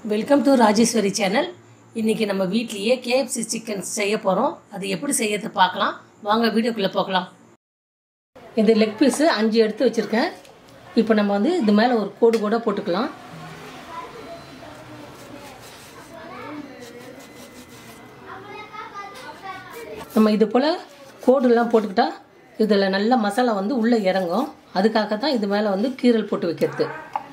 welcome to Rajeswari channel இன்றைக்கி நம்ம வீட்லேயே கேஎஃப்சி சிக்கன் செய்ய போகிறோம் அது எப்படி செய்யறது பார்க்கலாம் வாங்க வீடியோக்குள்ளே போகலாம் இது லெக் பீஸு அஞ்சு எடுத்து வச்சுருக்கேன் இப்போ நம்ம வந்து இது மேலே ஒரு கோடு கூட போட்டுக்கலாம் நம்ம இது போல் கோடுலாம் போட்டுக்கிட்டா இதில் நல்ல மசாலா வந்து உள்ளே இறங்கும் அதுக்காக தான் இது மேலே வந்து கீரல் போட்டு வைக்கிறது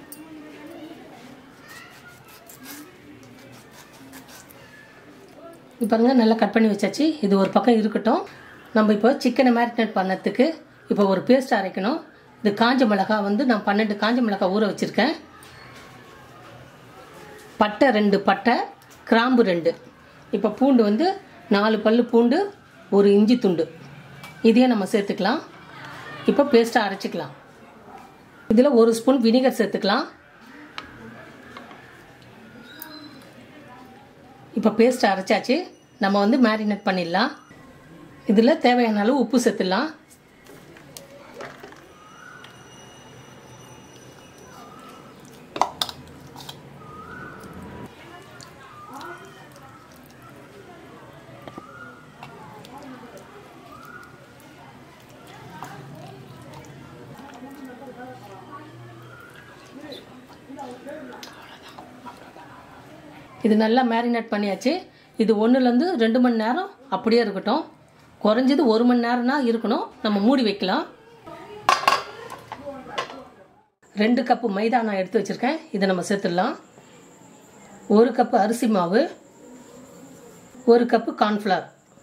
இப்போ பாருங்க நல்லா கட் பண்ணி வச்சாச்சு இது ஒரு பக்கம் இருக்கட்டும் நம்ம இப்போ சிக்கனை மேரினேட் பண்ணதுக்கு இப்போ ஒரு பேஸ்ட் அரைக்கணும் இது காஞ்ச மிளகாய் வந்து நான் பன்னெண்டு காஞ்ச மிளகாய் ஊற வச்சுருக்கேன் பட்டை ரெண்டு பட்டை கிராம்பு ரெண்டு இப்போ பூண்டு வந்து நாலு பல்லு பூண்டு ஒரு இஞ்சி துண்டு இதையும் நம்ம சேர்த்துக்கலாம் இப்போ பேஸ்ட்டாக அரைச்சிக்கலாம் இதில் ஒரு ஸ்பூன் வினிகர் சேர்த்துக்கலாம் இப்போ பேஸ்ட் அரைச்சாச்சு நம்ம வந்து மேரினேட் பண்ணிடலாம் இதில் தேவையான அளவு உப்பு சேர்த்துடலாம் இது நல்லா மேரினேட் பண்ணியாச்சு இது ஒன்றுலேருந்து ரெண்டு மணி நேரம் அப்படியே இருக்கட்டும் குறைஞ்சது ஒரு மணி நேரம்னா இருக்கணும் நம்ம மூடி வைக்கலாம் ரெண்டு கப்பு மைதா நான் எடுத்து வச்சுருக்கேன் இதை நம்ம சேர்த்துடலாம் ஒரு கப்பு அரிசி மாவு ஒரு கப்பு கார்ன்ஃப்ளவர்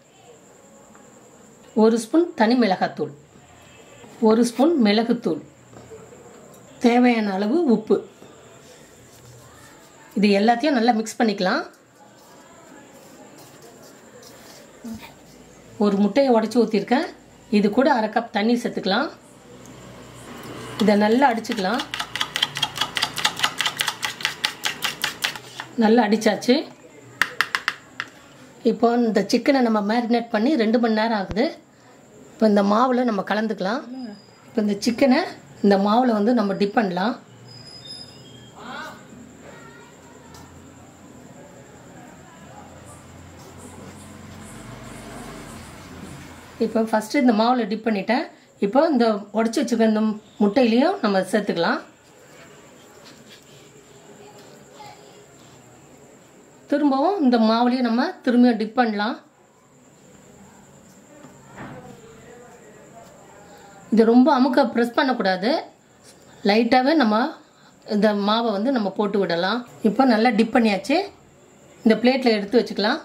ஒரு ஸ்பூன் தனி மிளகாத்தூள் ஒரு ஸ்பூன் மிளகுத்தூள் தேவையான அளவு உப்பு இது எல்லாத்தையும் நல்லா மிக்ஸ் பண்ணிக்கலாம் ஒரு முட்டையை உடச்சி ஊற்றிருக்கேன் இது கூட அரை கப் தண்ணி சேர்த்துக்கலாம் இதை நல்லா அடிச்சுக்கலாம் நல்லா அடித்தாச்சு இப்போ இந்த சிக்கனை நம்ம மேரினேட் பண்ணி ரெண்டு மணி நேரம் ஆகுது இப்போ இந்த மாவில் நம்ம கலந்துக்கலாம் இப்போ இந்த சிக்கனை இந்த மாவில் வந்து நம்ம டிப் பண்ணலாம் இப்போ ஃபஸ்ட்டு இந்த மாவில் டிப் பண்ணிட்டேன் இப்போ இந்த உடச்சி வச்சுக்க இந்த முட்டையிலையும் நம்ம சேர்த்துக்கலாம் திரும்பவும் இந்த மாவுலேயும் நம்ம திரும்பியும் டிப் பண்ணலாம் இது ரொம்ப அமுக்க ப்ரெஸ் பண்ணக்கூடாது லைட்டாகவே நம்ம இந்த மாவை வந்து நம்ம போட்டு விடலாம் இப்போ நல்லா டிப் பண்ணியாச்சு இந்த பிளேட்டில் எடுத்து வச்சுக்கலாம்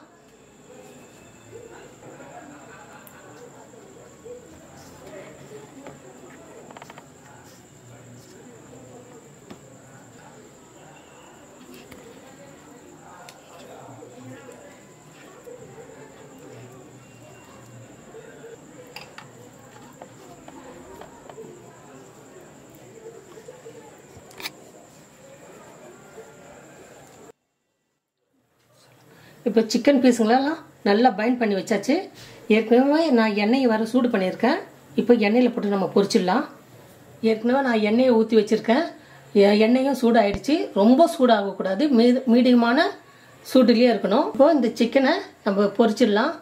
இப்போ சிக்கன் பீஸுங்களெல்லாம் நல்லா பைண்ட் பண்ணி வச்சாச்சு ஏற்கனவே நான் எண்ணெயை வர சூடு பண்ணியிருக்கேன் இப்போ எண்ணெயில் போட்டு நம்ம பொரிச்சிடலாம் ஏற்கனவே நான் எண்ணெயை ஊற்றி வச்சுருக்கேன் எண்ணெயும் சூடாயிடுச்சு ரொம்ப சூடாகக்கூடாது மீ மீடியமான சூடுலேயே இருக்கணும் இப்போ இந்த சிக்கனை நம்ம பொரிச்சிடலாம்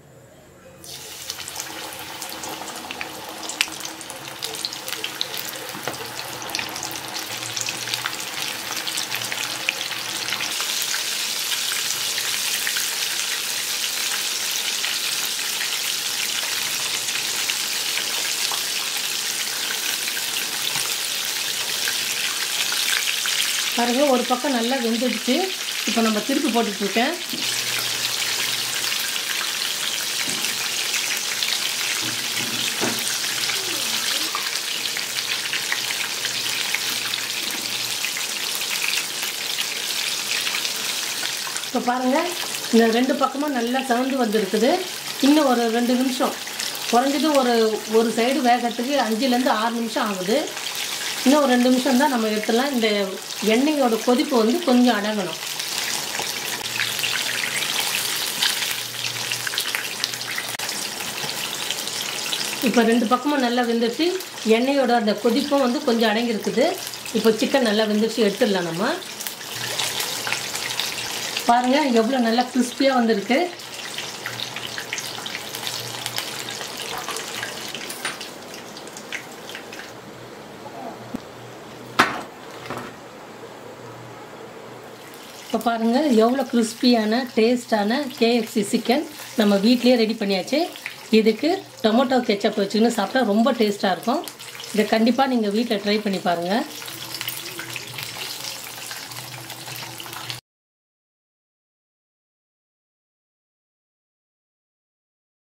பாருங்க ஒரு பக்கம் நல்லா வெந்துடுச்சு இப்போ நம்ம திருப்பி போட்டுட்ருக்கேன் இப்போ பாருங்கள் இந்த ரெண்டு பக்கமும் நல்லா சவுண்டு வந்துருக்குது இன்னும் ஒரு ரெண்டு நிமிஷம் குறைஞ்சது ஒரு ஒரு சைடு வேகத்துக்கு அஞ்சுலேருந்து ஆறு நிமிஷம் ஆகுது இன்னும் ஒரு ரெண்டு நிமிஷம் தான் நம்ம எடுத்துடலாம் இந்த எண்ணெயோட கொதிப்பு வந்து கொஞ்சம் அடங்கணும் இப்போ ரெண்டு பக்கமும் நல்லா வெந்துருச்சு எண்ணெயோட அந்த கொதிப்பும் வந்து கொஞ்சம் அடங்கியிருக்குது இப்போ சிக்கன் நல்லா வெந்துருச்சு எடுத்துடலாம் நம்ம பாருங்கள் எவ்வளோ நல்லா கிறிஸ்பியாக வந்திருக்கு இப்போ பாருங்கள் எவ்வளோ கிறிஸ்பியான டேஸ்டான கேஎஃப்சி சிக்கன் நம்ம வீட்லேயே ரெடி பண்ணியாச்சு இதுக்கு டொமேட்டோ கெச்சப் வச்சுக்கின்னு சாப்பிட்டா ரொம்ப டேஸ்ட்டாக இருக்கும் இதை கண்டிப்பாக நீங்கள் வீட்டில் ட்ரை பண்ணி பாருங்கள்